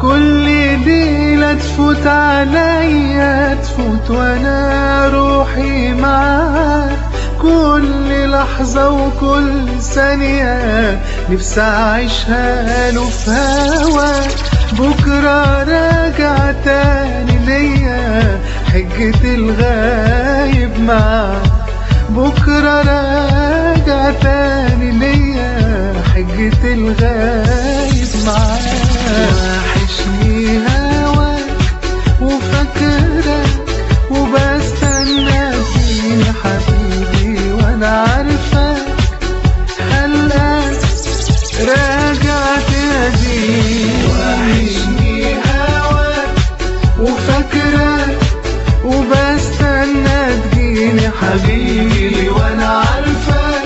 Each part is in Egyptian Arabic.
كل ليلة تفوت عليا تفوت وانا روحي معاك كل لحظة وكل ثانية نفسي أعيشها له في هواك بكرة راجع تاني ليا حجة الغايب معاك بكرة راجع تاني ليا حجة الغايب معاك وحشني هواك وفاكرك وبستنى فيني حبيبي وانا عارفك هلاك راجع تناديني وحشني هواك وفاكرك وبستنى تجيني حبيبي وانا عارفك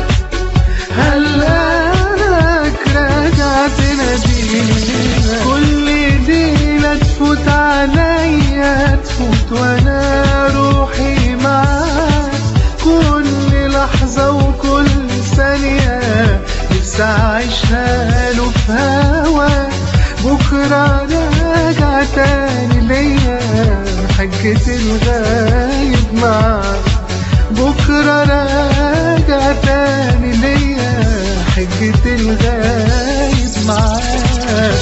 هلاك راجع تناديني كل ليلة تفوت عليا تفوت وانا روحي معاك كل لحظة وكل ثانية نفسي أعيشها له في هواك بكرة راجع تاني ليا حجة الغايب معاك بكرة راجع تاني ليا حجة الغايب معاك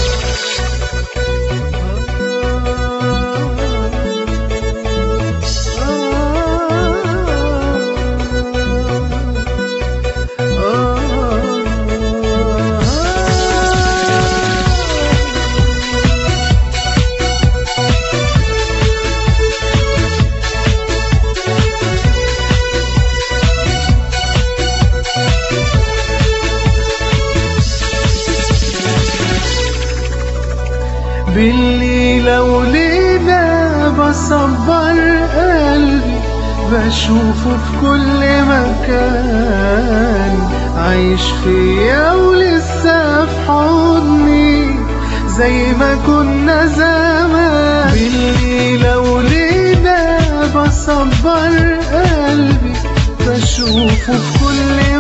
بالليلة وليلة بصبر قلبي بشوفه في كل مكان عايش فيا ولسه في حضني زي ما كنا زمان بالليلة وليلة بصبر قلبي بشوفه في كل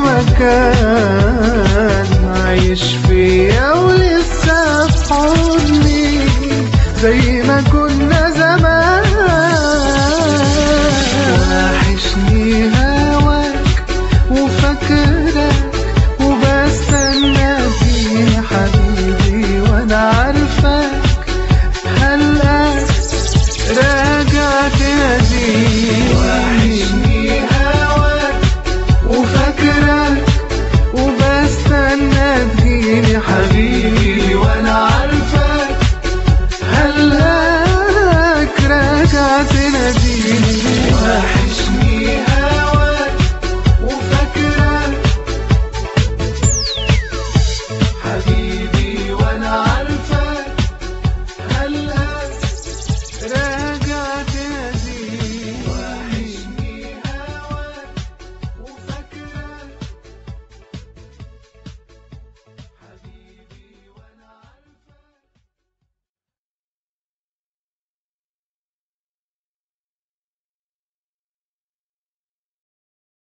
مكان عايش فيا ولسه في حضني زي ما كنا زمان وحشني هواك وفاكرك وبستنى فيني حبيبي وانا عارفك هلاك راجع تناديني وحشني هواك وفاكرك وبستنى تجيني حبيبي